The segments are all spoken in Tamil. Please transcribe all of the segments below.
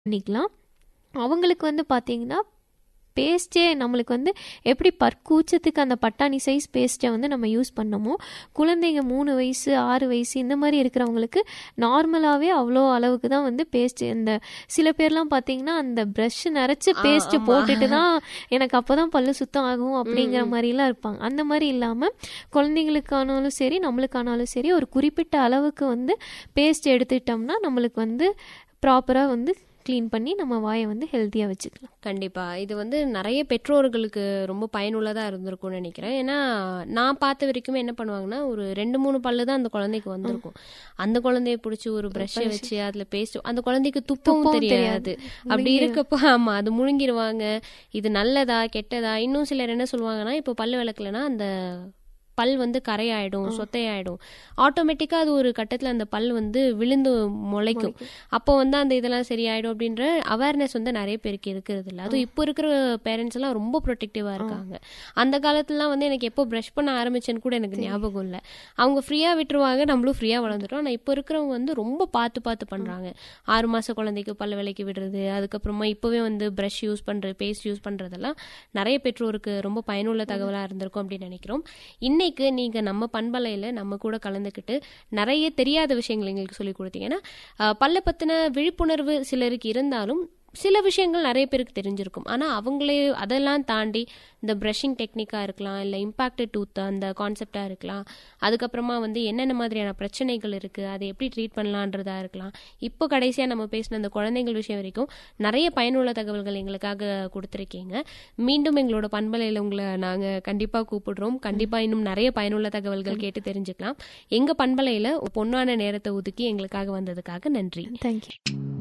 பண்ணிக்கலாம் அவங்களுக்கு வந்து பார்த்தீங்கன்னா பேஸ்ட்டே நம்மளுக்கு வந்து எப்படி பற்கூச்சத்துக்கு அந்த பட்டாணி சைஸ் பேஸ்ட்டை வந்து நம்ம யூஸ் பண்ணமோ குழந்தைங்க மூணு வயசு ஆறு வயசு இந்த மாதிரி இருக்கிறவங்களுக்கு நார்மலாகவே அவ்வளோ அளவுக்கு தான் வந்து பேஸ்ட் இந்த சில பேர்லாம் பார்த்தீங்கன்னா அந்த ப்ரஷ் நிறச்சி ஆ, பேஸ்ட் ஆமா. போட்டுட்டு தான் எனக்கு அப்போ தான் பல்லு சுத்தம் ஆகும் அப்படிங்கிற மாதிரிலாம் இருப்பாங்க அந்த மாதிரி இல்லாமல் குழந்தைங்களுக்கானாலும் சரி நம்மளுக்கானாலும் சரி ஒரு குறிப்பிட்ட அளவுக்கு வந்து பேஸ்ட் எடுத்துக்கிட்டோம்னா நம்மளுக்கு வந்து ப்ராப்பராக வந்து க்ளீன் பண்ணி நம்ம வாயை வந்து ஹெல்த்தியாக வச்சுக்கலாம் கண்டிப்பா இது வந்து நிறைய பெற்றோர்களுக்கு ரொம்ப பயனுள்ளதா இருந்திருக்கும்னு நினைக்கிறேன் ஏன்னா நான் பார்த்த வரைக்குமே என்ன பண்ணுவாங்கன்னா ஒரு ரெண்டு மூணு பல்லு தான் அந்த குழந்தைக்கு வந்திருக்கும் அந்த குழந்தைய பிடிச்சி ஒரு ப்ரஷ்ஷை வச்சு அதுல பேஸ்ட் அந்த குழந்தைக்கு துப்பவும் துப்பவும் தெரியாது தெரியாது. அப்படி இருக்கப்போ ஆமா அது முழுங்கிருவாங்க இது நல்லதா கெட்டதா இன்னும் சிலர் என்ன சொல்லுவாங்கன்னா இப்போ பல்லு விளக்கலன்னா அந்த பல் வந்து கரையாயிடும் சொத்தையாயிடும் ஆட்டோமேட்டிக்கா அது ஒரு கட்டத்துல அந்த பல் வந்து விழுந்து முளைக்கும் அப்போ வந்து அந்த இதெல்லாம் சரியாயிடும் அப்படின்ற அவேர்னஸ் வந்து நிறைய பேருக்கு இருக்கிறது இல்ல அதுவும் இப்போ இருக்கிற பேரண்ட்ஸ் எல்லாம் ரொம்ப ப்ரொடெக்டிவா இருக்காங்க அந்த காலத்துலலாம் வந்து எனக்கு எப்போ ப்ரஷ் பண்ண ஆரம்பிச்சேன்னு கூட எனக்கு ஞாபகம் இல்லை அவங்க ஃப்ரீயா விட்டுருவாங்க நம்மளும் ஃப்ரீயா வளர்ந்துட்டோம் ஆனா இப்போ இருக்கிறவங்க வந்து ரொம்ப பார்த்து பார்த்து பண்றாங்க ஆறு மாச குழந்தைக்கு பல்ல விலைக்கு விடுறது அதுக்கப்புறமா இப்போவே வந்து ப்ரஷ் யூஸ் பண்றது பேஸ்ட் யூஸ் பண்றதெல்லாம் நிறைய பெற்றோருக்கு ரொம்ப பயனுள்ள தகவலா இருந்திருக்கும் அப்படின்னு நினைக்கிறோம் இன்னைக்கு நீங்க நம்ம பண்பலையில நம்ம கூட கலந்துக்கிட்டு நிறைய தெரியாத விஷயங்கள் எங்களுக்கு சொல்லி கொடுத்தீங்கன்னா அஹ், பல்ல பத்தின விழிப்புணர்வு சிலருக்கு இருந்தாலும் சில விஷயங்கள் நிறைய பேருக்கு தெரிஞ்சிருக்கும் ஆனா அவங்களே அதெல்லாம் தாண்டி இந்த ப்ரஷிங் டெக்னிக்கா இருக்கலாம் இல்ல இம்பாக்டட் டூத் அந்த கான்செப்டா இருக்கலாம் அதுக்கப்புறமா வந்து என்னென்ன மாதிரியான பிரச்சனைகள் இருக்கு அதை எப்படி ட்ரீட் பண்ணலான்றதா இருக்கலாம் இப்போ கடைசியா நம்ம பேசின அந்த குழந்தைகள் விஷயம் வரைக்கும் நிறைய பயனுள்ள தகவல்கள் எங்களுக்காக கொடுத்துருக்கீங்க மீண்டும் எங்களோட பண்பலையில் உங்களை நாங்க கண்டிப்பா கூப்பிடுறோம் கண்டிப்பா இன்னும் நிறைய பயனுள்ள தகவல்கள் கேட்டு தெரிஞ்சுக்கலாம் எங்க பண்பலையில ஒரு பொன்னான நேரத்தை ஒதுக்கி எங்களுக்காக வந்ததுக்காக நன்றி தேங்க்யூ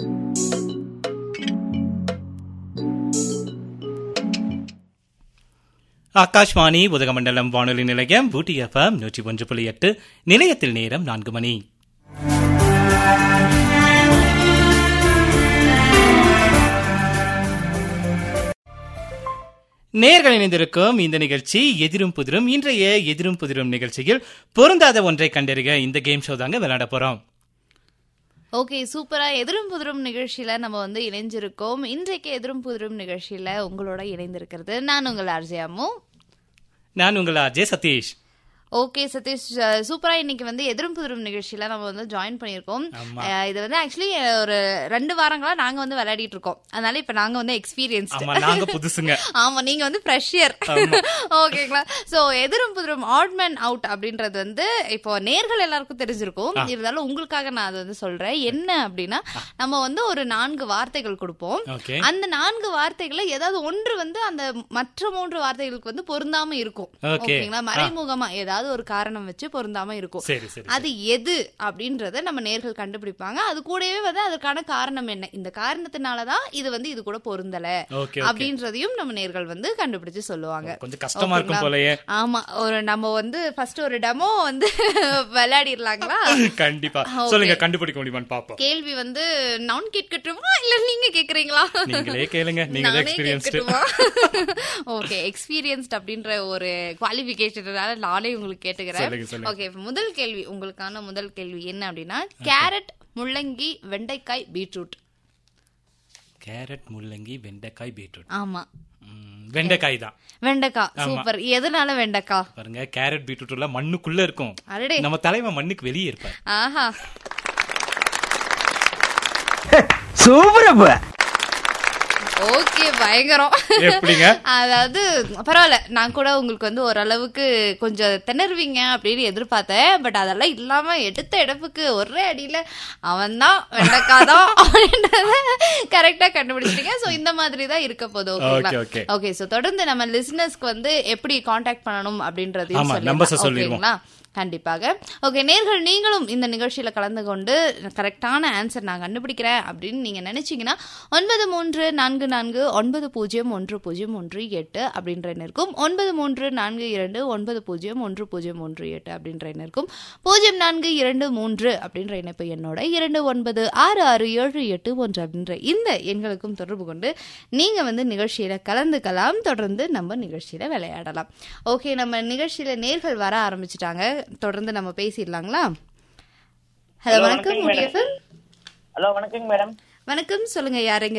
ஆகாஷ்வாணி உதகமண்டலம் வானொலி நிலையம் ஊட்டி எஃப்எம் நூற்றி ஒன்று புள்ளி எட்டு நிலையத்தில் நேரம் நான்கு மணி நேர்கள் இணைந்திருக்கும் இந்த நிகழ்ச்சி எதிரும் புதிரும் இன்றைய எதிரும் புதிரும் நிகழ்ச்சியில் பொருந்தாத ஒன்றை கண்டறிக இந்த கேம் ஷோ தாங்க விளையாட போறோம் ஓகே சூப்பரா எதிரும் புதிரும் நிகழ்ச்சியில நம்ம வந்து இணைஞ்சிருக்கோம் இன்றைக்கு எதிரும் புதிரும் நிகழ்ச்சியில உங்களோட இணைந்திருக்கிறது நான் உங்கள் அர்ஜயாமு நான் உங்கள் அஜய் சதீஷ் ஓகே சதீஷ் அஹ், சூப்பரா இன்னைக்கு வந்து எதிரும் புதிரும் நிகழ்ச்சியில நம்ம வந்து ஜாயின் பண்ணியிருக்கோம் ஆமா. அஹ், இது வந்து ஆக்சுவலி ஒரு ரெண்டு வாரங்களா நாங்க வந்து விளையாடிட்டு இருக்கோம் அதனால இப்ப நாங்க வந்து எக்ஸ்பீரியன்ஸ் ஆமா நாங்க புதுசுங்க ஆமா நீங்க வந்து ஃப்ரெஷியர் ஓகேங்களா சோ எதிரும் புதிரும் ஆட் மேன் அவுட் அப்படின்றது வந்து இப்போ நேர்கள் எல்லாருக்கும் தெரிஞ்சிருக்கும் இருந்தாலும் உங்களுக்காக நான் அதை வந்து சொல்றேன் என்ன அப்படின்னா நம்ம வந்து ஒரு நான்கு வார்த்தைகள் கொடுப்போம் ஓகே அந்த நான்கு வார்த்தைகளை ஏதாவது ஒன்று வந்து அந்த மற்ற மூன்று வார்த்தைகளுக்கு வந்து பொருந்தாம இருக்கும் Okay. ஓகேங்களா மறைமுகமா ஏதாவது ஒரு காரணம் வச்சு பொருந்தாம இருக்கும் சரி சரி அது எது அப்படின்றத நம்ம நேர்கள் கண்டுபிடிப்பாங்க அது கூடவே வந்து அதற்கான காரணம் என்ன இந்த காரணத்தினாலதான் இது வந்து இது கூட பொருந்தல ஓகே அப்படின்றதையும் நம்ம நேர்கள் வந்து கண்டுபிடிச்சு சொல்லுவாங்க கொஞ்சம் கஷ்டமா இருக்கும் ஓகேங்களா? போலயே ஆமா ஒரு நம்ம வந்து ஃபர்ஸ்ட் ஒரு டெமோ வந்து விளையாடிடலாங்களா கண்டிப்பா Okay. சொல்லுங்க கண்டுபிடிக்க முடியுமான்னு பாப்போம் கேள்வி வந்து நான் கேட்கட்டுமா இல்ல நீங்க கேக்குறீங்களா நீங்களே கேளுங்க நீங்க நானே எக்ஸ்பீரியன்ஸ்டு கேட்கட்டுமா ஓகே எக்ஸ்பீரியன்ஸ்ட் அப்படின்ற ஒரு குவாலிபிகேஷனால நானே உங்களுக்கு கேட்டுக்கிறேன் சொல்லுங்க, சொல்லுங்க. ஓகே முதல் கேள்வி உங்களுக்கான முதல் கேள்வி என்ன அப்படின்னா கேரட் முள்ளங்கி வெண்டைக்காய் பீட்ரூட் கேரட் முள்ளங்கி வெண்டைக்காய் பீட்ரூட் ஆமா ம், வெண்டைக்காய் தான் வெண்டைக்காய் சூப்பர் எதனால வெண்டைக்காய் பாருங்க கேரட் பீட்ரூட் எல்லாம் மண்ணுக்குள்ள இருக்கும் அடடே நம்ம தலைவன் மண்ணுக்கு வெளியே இருப்பார் ஆஹா சூப்பரப்ப ஓகே பயங்கரம் எப்படிங்க அதாவது பரவாயில்ல நான் கூட உங்களுக்கு வந்து ஓரளவுக்கு கொஞ்சம் திணறுவீங்க அப்படின்னு எதிர்பார்த்தேன் பட் அதெல்லாம் இல்லாம எடுத்த இடப்புக்கு ஒரே அடியில அவன் தான் வெண்டக்காதான் அப்படின்றத கரெக்டா கண்டுபிடிச்சிட்டீங்க சோ இந்த மாதிரி தான் இருக்க போகுது ஓகேங்களா Okay, okay. ஓகே சோ தொடர்ந்து நம்ம லிசனர்ஸ்க்கு வந்து எப்படி காண்டாக்ட் பண்ணணும் அப்படின்றதையும் ஆமா, சொல்லிடலாம். numbers-அ சொல்லிடுவோம். ஓகேங்களா கண்டிப்பாக ஓகே நேர்கள் நீங்களும் இந்த நிகழ்ச்சியில கலந்து கொண்டு கரெக்டான ஆன்சர் நான் கண்டுபிடிக்கிறேன் அப்படின்னு நீங்க நினைச்சீங்கன்னா ஒன்பது மூன்று நான்கு நான்கு ஒன்பது பூஜ்ஜியம் ஒன்று பூஜ்ஜியம் ஒன்று எட்டு அப்படின்ற எண் இருக்கும் ஒன்பது மூன்று நான்கு இரண்டு ஒன்பது பூஜ்ஜியம் ஒன்று பூஜ்ஜியம் ஒன்று எட்டு அப்படின்ற எண் இருக்கும் பூஜ்ஜியம் நான்கு இரண்டு மூன்று அப்படின்ற இணைப்பு எண்ணோட இரண்டு ஒன்பது ஆறு ஆறு ஏழு எட்டு ஒன்று அப்படின்ற இந்த எண்களுக்கும் தொடர்பு கொண்டு நீங்க வந்து நிகழ்ச்சியில கலந்துக்கலாம் தொடர்ந்து நம்ம நிகழ்ச்சியில விளையாடலாம் ஓகே நம்ம நிகழ்ச்சியில நேர்கள் வர ஆரம்பிச்சிட்டாங்க தொடர்ந்து நம்ம பேசிடலாங்களா ஹலோ Hello, வணக்கம் வணக்கம் முடியஃபம் ஹலோ வணக்கங்க மேடம் வணக்கம் சொல்லுங்க யாருங்க